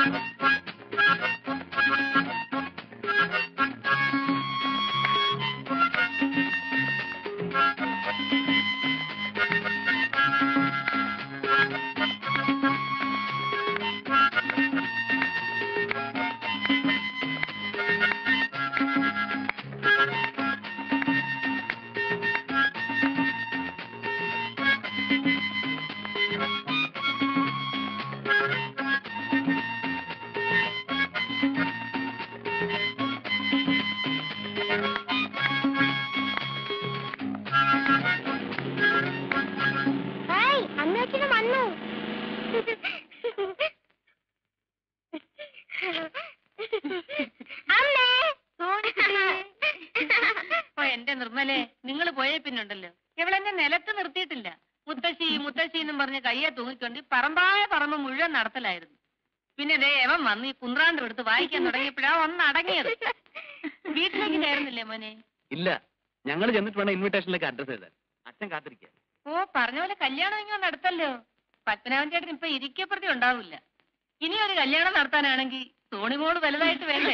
Hi അമ്മയച്ഛനും വന്നു അമ്മേ ഓ എന്റെ നിർമ്മലേ നിങ്ങൾ പോയേ പിന്നുണ്ടല്ലോ ഇവളെന്നെ നിലത്ത് നിർത്തിയിട്ടില്ല മുത്തശ്ശി മുത്തശ്ശി എന്നും പറഞ്ഞ് കയ്യെ തൂങ്ങിക്കൊണ്ട് ഈ പറമ്പായ പറമ്പ് മുഴുവൻ നടത്തലായിരുന്നു പിന്നെ ദേ എവൻ വന്ന് ഈ കുന്ത്രാണ്ട് എടുത്ത് വായിക്കാൻ തുടങ്ങിയപ്പോഴാ ഒന്ന് അടങ്ങിയത് വീട്ടിലേക്ക് കയറുന്നില്ലേ മോനെ ഇല്ല ഞങ്ങൾ ചെന്നിട്ട് വേണം ഇൻവിറ്റേഷനിലേക്ക് അഡ്രസ് എഴുതാൻ അച്ഛൻ കാത്തിരിക്കുക ഓ പറഞ്ഞ പോലെ കല്യാണം ഇങ്ങനെ നടത്തല്ലോ പത്മനാഭൻ ചേട്ടൻ ഇപ്പൊ ഇരിക്കപ്രതി ഉണ്ടാവില്ല ഇനി ഒരു കല്യാണം നടത്താനാണെങ്കിൽ സോണിമോള് വലുതായിട്ട് വേണ്ടേ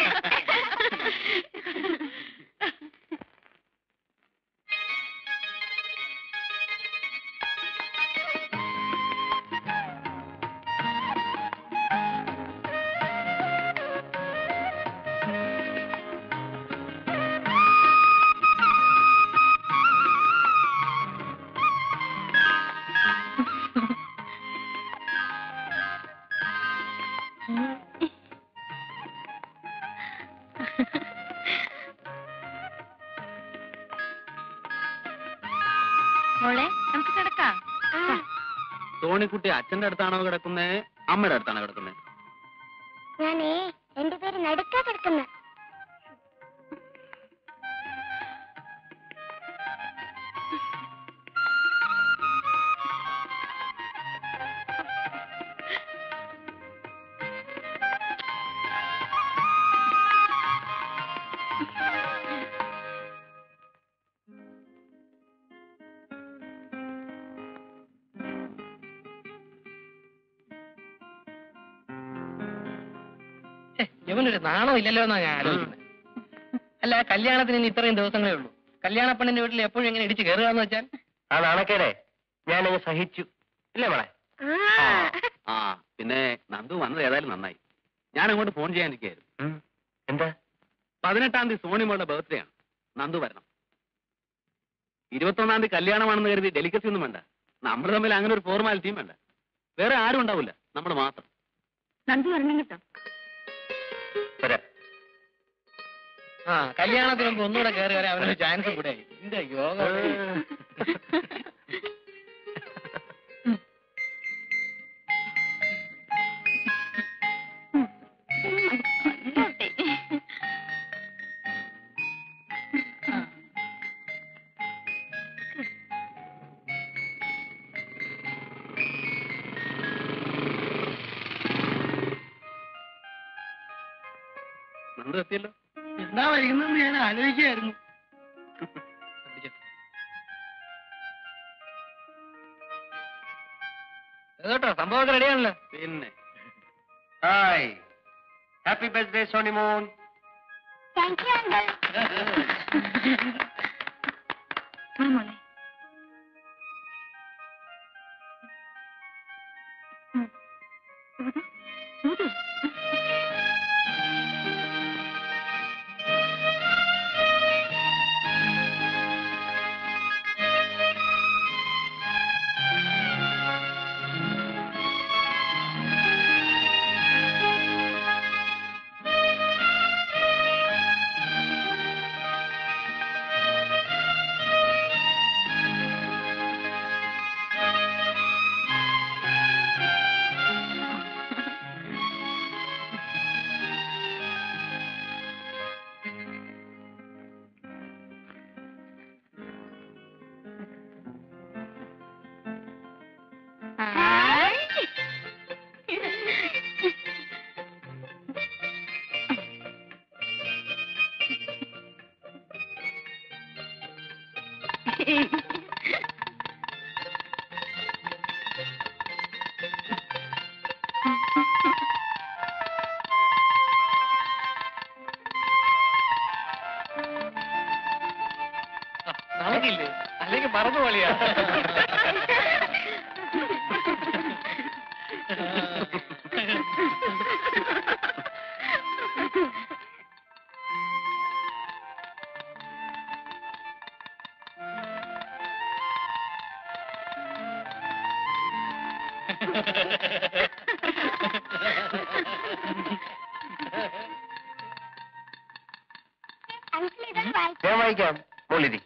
മോളെ നമുക്ക് കിടക്കാം സോണിക്കുട്ടി അച്ഛന്റെ അടുത്താണോ കിടക്കുന്നത് അമ്മയുടെ അടുത്താണോ കിടക്കുന്നത് ഞാനേ രണ്ടുപേരും നടുക്കാ കിടക്കുന്ന ഛെ, ഇവനൊരു നാണോ ഇല്ലല്ലോ എന്നാ ഞാൻ ആലോചിക്കുന്നത് അല്ല കല്യാണത്തിന് ഇനി ഇത്രയും ദിവസങ്ങളേ ഉള്ളൂ കല്യാണ പെണ്ണിന്റെ വീട്ടിൽ എപ്പോഴും ഇങ്ങനെ ഇടിച്ച് കയറുക വെച്ചാൽ ആ നാണക്കേടെ ഞാനങ്ങ് സഹിച്ചു ഇല്ലേ മോളെ ആ പിന്നെ നന്ദു വന്നത് ഏതായാലും നന്നായി ഞാൻ അങ്ങോട്ട് ഫോൺ ചെയ്യാനിരിക്കുകയായിരുന്നു ഉം. എന്താ പതിനെട്ടാം തീയതി സോണിമോളുടെ ബർത്ത്ഡേ ആണ് നന്ദു വരണം ഇരുപത്തൊന്നാം തീയതി കല്യാണമാണെന്ന് കരുതി ഡെലിക്കസി ഒന്നും വേണ്ട നമ്മൾ തമ്മിൽ അങ്ങനെ ഒരു ഫോർമാലിറ്റിയും വേണ്ട വേറെ ആരും ഉണ്ടാവില്ല നമ്മൾ മാത്രം നന്ദി വരണം കേട്ടോ വരാം ആ കല്യാണത്തിന് മുമ്പ് ഒന്നുകൂടെ കയറി വരാൻ അവനൊരു ചാൻസ് കൂടെ എന്റെ യോഗ നന്ദു എത്തിയല്ലോ എന്താ വൈകുന്നെന്ന് ഞാൻ ആലോചിക്കായിരുന്നു കേട്ടോ സംഭവമൊക്കെ റെഡിയാണല്ലോ പിന്നെ ഹായ് ഹാപ്പി ബർത്ത്ഡേ സോണി മോൻ താങ്ക് യു അങ്കിൾ മോളെ അളിയാ അങ്കിൾ ഇതൊന്ന് വായിച്ചു ഞാൻ വായിക്കാം മോളിരി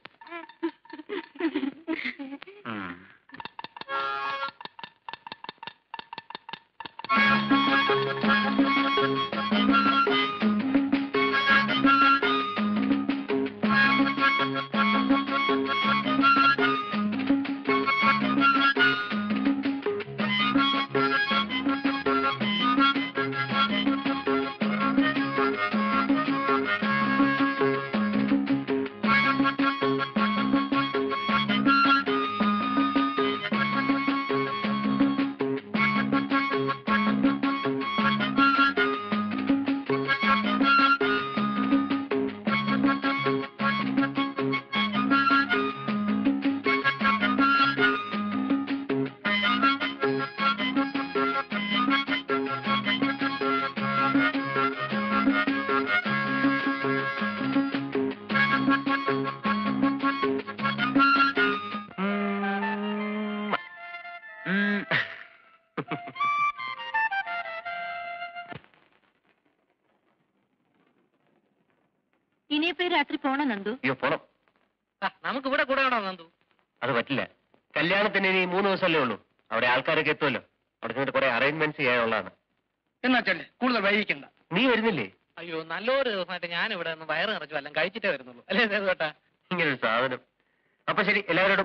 ഇനിയിപ്പോ ഈ രാത്രി പോണോ നന്ദു അയ്യോ പോണം ആ, നമുക്ക് ഇവിടെ കൂടെ വേണോ നന്ദു അത് പറ്റില്ല കല്യാണത്തിന് ഇനി മൂന്ന് ദിവസമല്ലേ ഉള്ളൂ അവിടെ ആൾക്കാരൊക്കെ എത്തുമല്ലോ അവിടെ ചെന്നിട്ട് കുറെ അറേഞ്ച്മെന്റ്സ് ചെയ്യാനുള്ളതാണ് എന്നാ ചെല്ലേ കൂടുതൽ വൈകിക്കണ്ട നീ വരുന്നില്ലേ അയ്യോ നല്ലൊരു ദിവസമായിട്ട് ഞാൻ ഇവിടെ ഒന്ന് വയറ് നിറച്ചു എല്ലാം കഴിച്ചിട്ടേ വരുന്നുള്ളൂ അല്ലേ സേതുവേട്ടാ ഇങ്ങനൊരു സാധനം അപ്പൊ ശരി എല്ലാവരോടും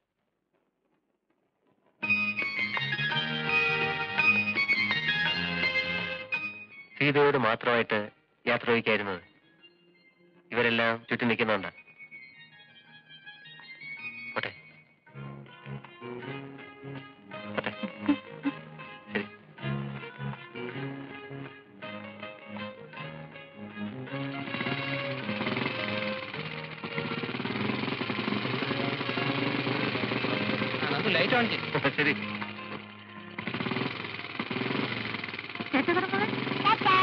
സീതയോട് മാത്രമായിട്ട് യാത്ര ചോദിക്കായിരുന്നത് ഇവരെല്ലാം ചുറ്റി നിൽക്കുന്നുണ്ട് പോട്ടെ പോട്ടെ ശരി ആ, നന്ദു ലൈറ്റ് ഓൺ ചെയ്യും ശരി ടാറ്റാ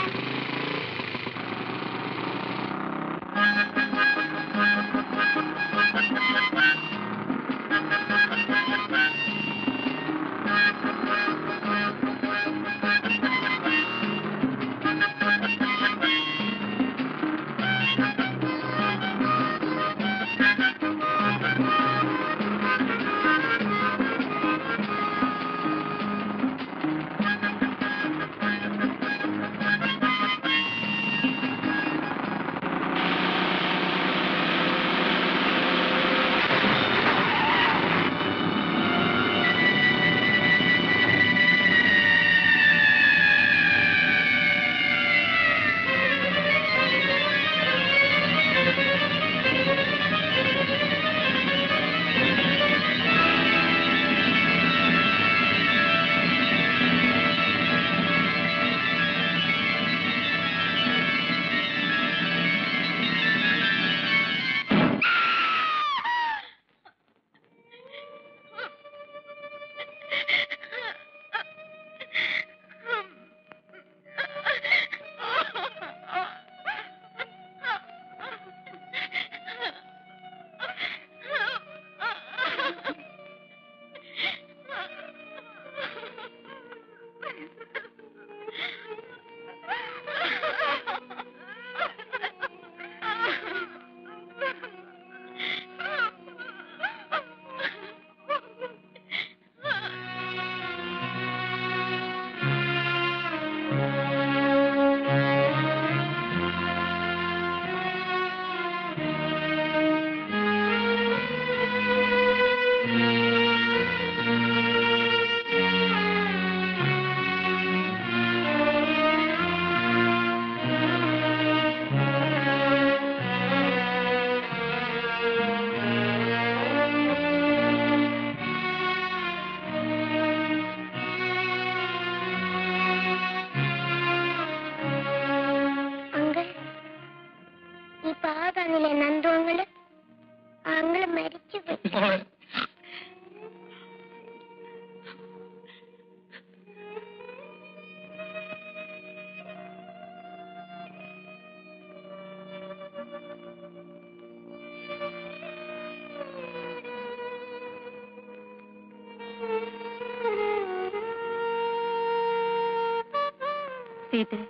സീത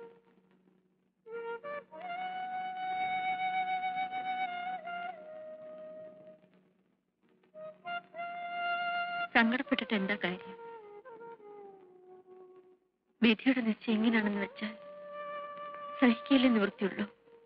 സങ്കടപ്പെട്ടിട്ട് എന്താ കാര്യം വിധിയുടെ നിശ്ചയം എങ്ങനെയാണെന്ന് വെച്ചാൽ സഹിക്കയില്ലേ നിവൃത്തിയുള്ളൂ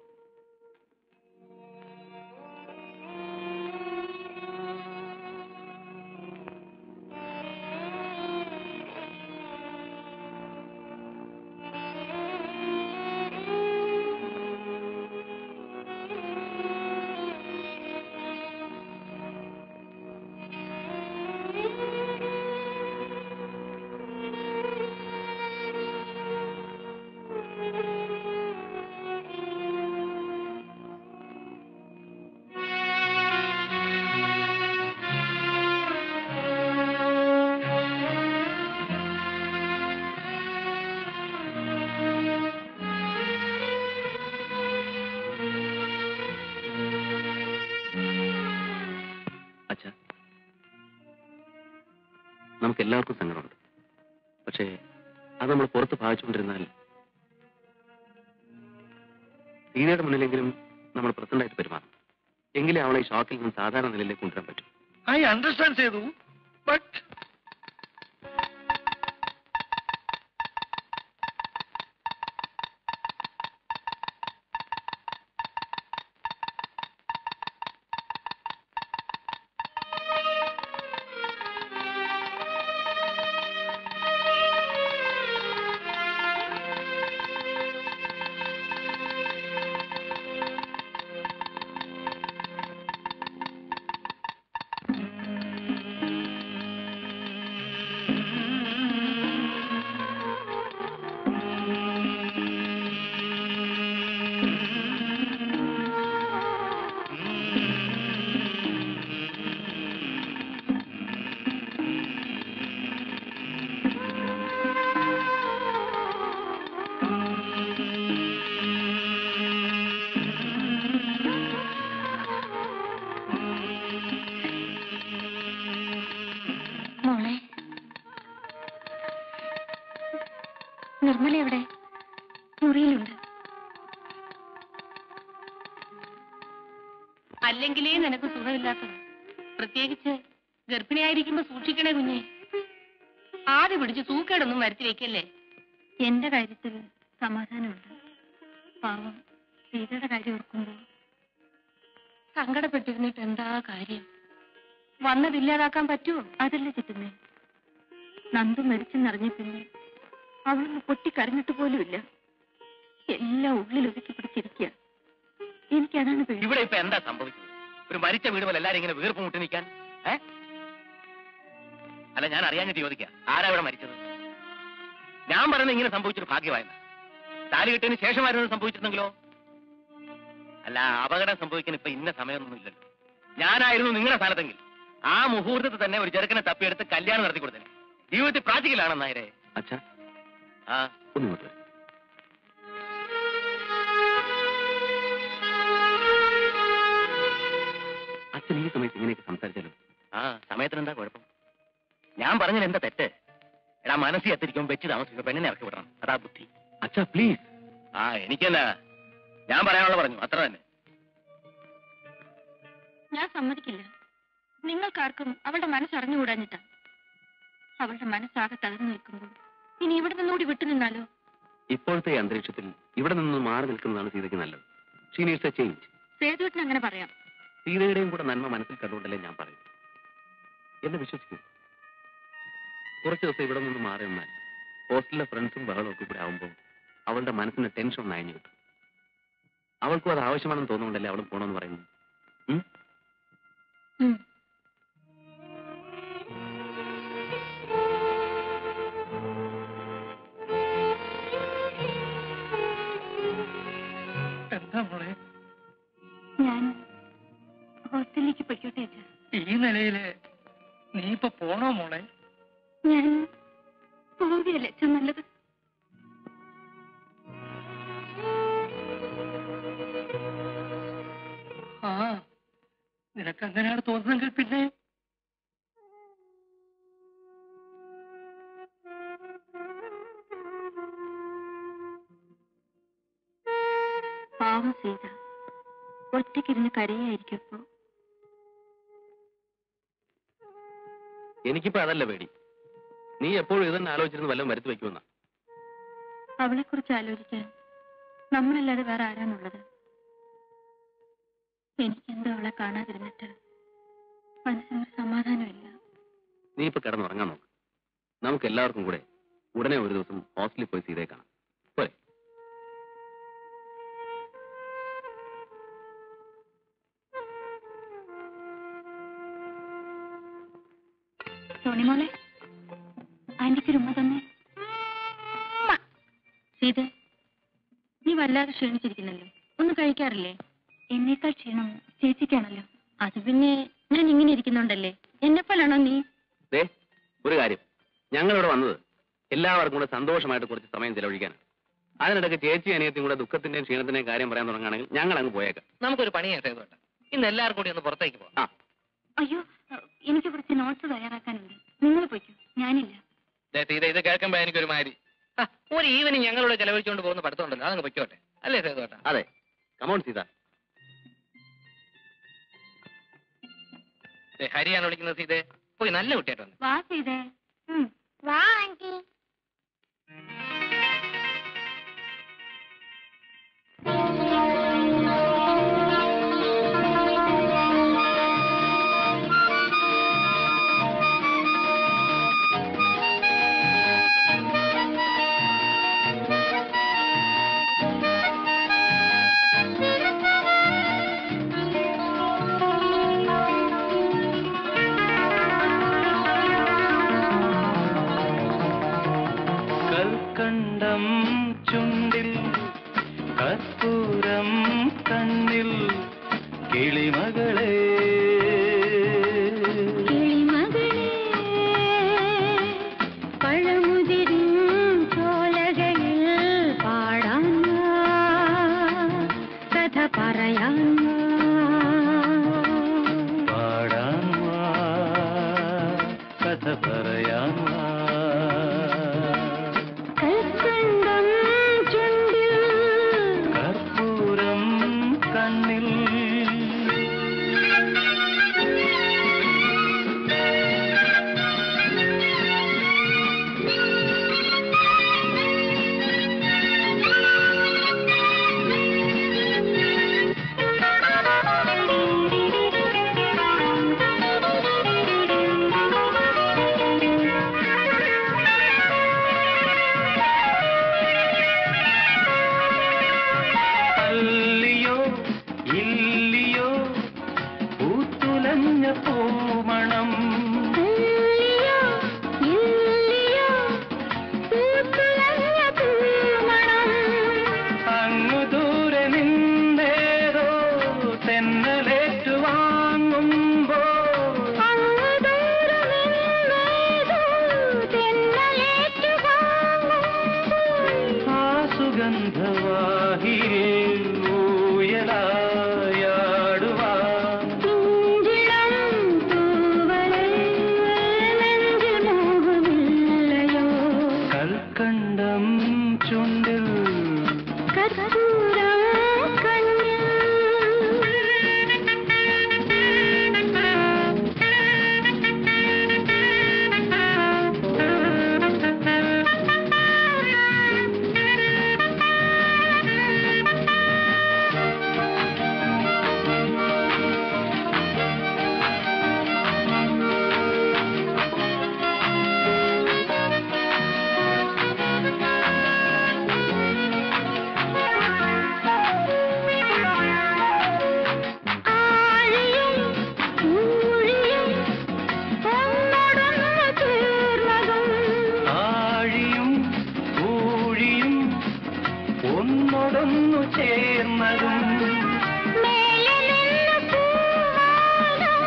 അച്ഛ നമുക്ക് എല്ലാവർക്കും സങ്കടമുണ്ട് പക്ഷേ അത് നമ്മൾ പുറത്ത് ഭാവിച്ചുകൊണ്ടിരുന്നാൽ സീതയുടെ മുന്നിലെങ്കിലും നമ്മൾ പ്രസന്റായിട്ട് പെരുമാറണം എങ്കിലേ അവളെ ഈ ഷോക്കിൽ നിന്ന് സാധാരണ നിലയിലേക്ക് കൊണ്ടുവരാൻ പറ്റും ഐ അണ്ടർസ്റ്റാൻഡ് ചെയ്തു ബട്ട് മോളെ നിർമ്മല എവിടെ മുറിയിലുണ്ട് അല്ലെങ്കിലേ നിനക്ക് സുഖമില്ലാത്തത് പ്രത്യേകിച്ച് ഗർഭിണിയായിരിക്കുമ്പോ സൂക്ഷിക്കണേ കുഞ്ഞെ ആദ്യ പിടിച്ച് സൂക്കേടൊന്നും വരുത്തി വെക്കല്ലേ എന്റെ കാര്യത്തിൽ സമാധാനമുണ്ട് പാവം സീതയുടെ കാര്യം ഓർക്കുമ്പോൾ സങ്കടപ്പെട്ടിരുന്നിട്ട് എന്താ കാര്യം വന്നതില്ലാതാക്കാൻ പറ്റുമോ അതല്ല ചിറ്റുന്നേ നന്ദു മരിച്ചെന്നറിഞ്ഞ പിന്നെ അവളൊന്ന് പൊട്ടിക്കരഞ്ഞിട്ട് പോലുമില്ല എല്ലാം ഉള്ളിലൊതുക്കി പിടിച്ചിരിക്കുക എനിക്കതാണ് പേടി ഇവിടെ ഇപ്പൊ എന്താ സംഭവിച്ചത് ഒരു മരിച്ച വീട് പോലെ എല്ലാരും ഇങ്ങനെ വീർപ്പ് മുട്ടി നിൽക്കാൻ ഏ അല്ല ഞാൻ അറിയാഞ്ഞിട്ട് ചോദിക്കാം ആരാ ഇവിടെ മരിച്ചത് ഞാൻ പറയുന്നത് ഇങ്ങനെ സംഭവിച്ചൊരു ഭാഗ്യമായെന്ന താലി കിട്ടിയതിന് ശേഷമായിരുന്നു സംഭവിച്ചിരുന്നെങ്കിലോ അല്ല അപകടം സംഭവിക്കാൻ ഇപ്പൊ ഇന്ന സമയമൊന്നും ഇല്ലല്ലോ ഞാനായിരുന്നു നിങ്ങളുടെ സ്ഥാനത്തെങ്കിൽ ആ മുഹൂർത്തത്തിൽ തന്നെ ഒരു ചെറുക്കനെ തപ്പിയെടുത്ത് കല്യാണം നടത്തി കൊടുത്തേ ജീവിതത്തിൽ പ്രാക്ടിക്കലാണെന്നായരെ അച്ഛ ആ ഒന്നിങ്ങോട്ട് വരൂ. അച്ഛൻ ഈ സമയത്ത് ഇങ്ങനെയൊക്കെ സംസാരിച്ചാലോ ആ സമയത്തിന് എന്താ കുഴപ്പം ഞാൻ പറഞ്ഞതിൽ എന്താ തെറ്റ് എടാ മനസ്സിൽ എത്തിരിക്കുമ്പോൾ വെച്ച് താമസിക്കുമ്പോൾ പെണ്ണിനെ ഇറക്കി വിടണം അതാ ബുദ്ധി അച്ഛാ പ്ലീസ് ആ എനിക്കെന്നാ ഞാൻ പറയാനുള്ള പറഞ്ഞു അത്ര തന്നെ ഞാൻ സമ്മതിക്കില്ല നിങ്ങൾക്കാർക്കും അവളുടെ മനസ്സറിഞ്ഞുകൂടാഞ്ഞിട്ടാ അവളുടെ മനസ്സാകെ തകർന്നു നിൽക്കുമ്പോൾ ഇനി ഇവിടെ നിന്നുകൂടി വിട്ടുനിന്നാലോ ഇപ്പോഴത്തെ ഈ അന്തരീക്ഷത്തിൽ ഇവിടെ നിന്ന് മാറി നിൽക്കുന്നതാണ് സീതയ്ക്ക് നല്ലത് ഷീ നീഡ്സ് എ ചേഞ്ച് സേതുവിട്ടിന് അങ്ങനെ പറയാം സീതയുടെയും കൂടെ നന്മ മനസ്സിൽ കണ്ടുകൊണ്ടല്ലേ ഞാൻ പറയും എന്നെ വിശ്വസിക്കൂ കുറച്ച് ദിവസം ഇവിടെ നിന്ന് മാറി നിന്നാൽ ഹോസ്റ്റലിലെ ഫ്രണ്ട്സും ബഹളവും ഒക്കെ കൂടെ ആവുമ്പോൾ അവളുടെ മനസ്സിന് ടെൻഷൻ ഒന്ന് അയഞ്ഞു കിട്ടും അവൾക്കും അത് ആവശ്യമാണെന്ന് തോന്നുന്നുണ്ടല്ലേ അവളും പോണമെന്ന് പറയുന്നു ഉം? ഉം. എന്താ മോളെ ഞാൻ ഹോസ്റ്റലിലേക്ക് പൊയ്ക്കോട്ടെ അച്ഛാ ഈ നിലയില് നീ ഇപ്പൊ പോണോ മോളെ ഞാൻ പോവുകയല്ലേ അച്ഛൻ നല്ലത് ആ നിനക്ക് അങ്ങനെയാണ് തോന്നുന്നെങ്കിൽ പിന്നെ പാവം സീത ഒറ്റയ്ക്കിരുന്ന് കരയായിരിക്കും ഇപ്പോ എനിക്കിപ്പോ അതല്ല പേടി നീ എപ്പോഴും ഇതന്നെ ആലോചിച്ചിരുന്ന് വല്ലതും വരുത്തി വെക്കുമെന്ന അവളെ കുറിച്ച് ആലോചിക്കാൻ നമ്മളല്ലാതെ വേറെ ആരാണുള്ളത് എനിക്കെന്തോ അവളെ കാണാതിരുന്നിട്ട് മനസ്സിനൊരു സമാധാനമില്ല നീ ഇപ്പൊ കിടന്നുറങ്ങാൻ നോക്ക് നമുക്ക് എല്ലാവർക്കും കൂടെ ഉടനെ ഒരു ദിവസം ഹോസ്റ്റലിൽ പോയി സീതയെ കാണാം പോരെ സോണിമോളെ ആന്റിക്ക് ഒരു ഉമ്മ തന്നെ സീത നീ വല്ലാതെ ക്ഷീണിച്ചിരിക്കുന്നല്ലോ ഒന്നും കഴിക്കാറില്ലേ എന്നേക്കാൾ ക്ഷീണം ചേച്ചിക്കാണല്ലോ അത് പിന്നെ ഞാൻ ഇങ്ങനെ ഇരിക്കുന്നുണ്ടല്ലേ എന്നെപ്പോലാണോ നീ ദേ ഒരു കാര്യം ഞങ്ങളിവിടെ വന്നത് എല്ലാവർക്കും കൂടെ സന്തോഷമായിട്ട് കുറച്ച് സമയം ചെലവഴിക്കാനാണ് അതിനിടയ്ക്ക് ചേച്ചി അനിയത്തിയും കൂടെ ദുഃഖത്തിന്റെയും ക്ഷീണത്തിന്റെയും കാര്യം പറയാൻ തുടങ്ങുകയാണെങ്കിൽ ഞങ്ങൾ അങ്ങ് പോയേക്കാം നമുക്കൊരു പണിയാ സേതുവേട്ട ഇന്ന് എല്ലാവർക്കും കൂടി ഒന്ന് പുറത്തേക്ക് പോവാം ആ അയ്യോ എനിക്ക് കുറച്ച് നോട്ട്സ് തയ്യാറാക്കാനുണ്ട് നിങ്ങൾ പോയിക്കോ ഞാനില്ല ദേ, സീത ഇത് കേൾക്കുമ്പോ എനിക്കൊരു മാതിരി ആ, ഒരു ഈവനിങ് ഞങ്ങളോട് ചെലവഴിച്ചുകൊണ്ട് പോകുന്ന പഠിത്തമുണ്ടല്ലോ അതങ്ങ് പൊയ്ക്കോട്ടെ അല്ലേ സേതുവേട്ട അതെ കമോൺ സീത ദേ, ഹരിയാണ് വിളിക്കുന്നത് സീതേ പോയി നല്ല കുട്ടിയായിട്ട് വന്നു വാ സീതേ വാ ആന്റി കൽക്കണ്ടം ചുണ്ടിൽ കർപ്പൂരം കണ്ണിൽ കിളിമകളെ കിളിമകളേ പഴമുതിരും ചോലകളിൽ പാടാൻ വാ, കഥ പറയാൻ വാ. പാടാൻ വാ, കഥ പറയാൻ വാ. കൽക്കണ്ടം ചുണ്ടിൽ കർപ്പൂരം കണ്ണിൽ അല്ലിയോ ഇല്ലിയോ പൂത്തുലഞ്ഞ പൂമണം ഇല്ലിയോ, ഇല്ലിയോ, പൂത്തുലഞ്ഞ പൂമണം. അങ്ങു ദൂരെ നിന്നേതോ തെന്നലേറ്റു വാങ്ങുമ്പോ അങ്ങ് ദൂരെ നിന്നേതോ തെന്നലേറ്റു വാങ്ങുമ്പോൾ ആ സുഗന്ധവാഹിയിൽ ഊയലായാടുവാൻ പിഞ്ചിളം തൂവലിൽ നെഞ്ചിൽ മോഹമില്ലയോ കൽക്കണ്ടം ചുണ്ടിൽ കർപ്പൂരം ആഴിയും ഊഴിയും ഒന്നടങ്ങ് തീർന്നതും ആഴിയും ഊഴിയും ഒന്നൊടൊന്നു ചേർന്നതും മേലെ നിന്ന് പൂവാനം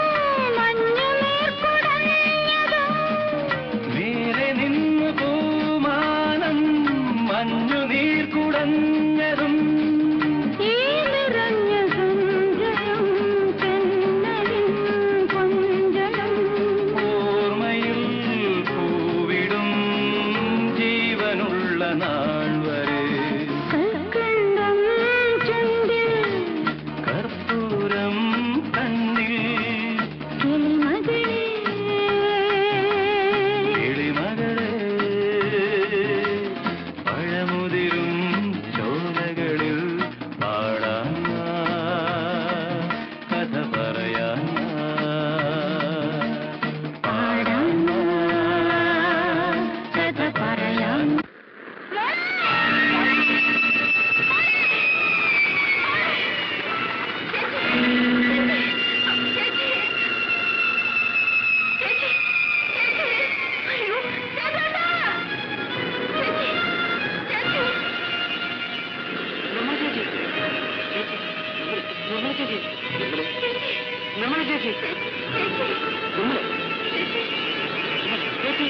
മഞ്ഞുനീർക്കുടഞ്ഞതും നേരെ നിന്ന് പൂമാനം മഞ്ഞു നീർ കുടഞ്ഞതും ഈ നിറഞ്ഞ സുന്ദരം തെന്നലിൻ കൊഞ്ചലും ഓർമ്മയിൽ പൂവിടും ജീവനുള്ള നാൾ വരെ കൽക്കണ്ടം ചുണ്ടിൽ ചേച്ചി നിർമ്മല ചേച്ചി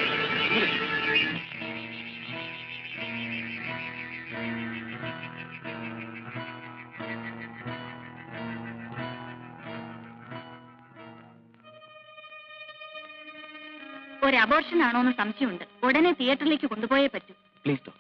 ഒരു അബോർഷൻ ആണോ എന്ന് സംശയമുണ്ട് ഉടനെ തിയേറ്ററിലേക്ക് കൊണ്ടുപോയേ പറ്റൂ പ്ലീസ് ഡോ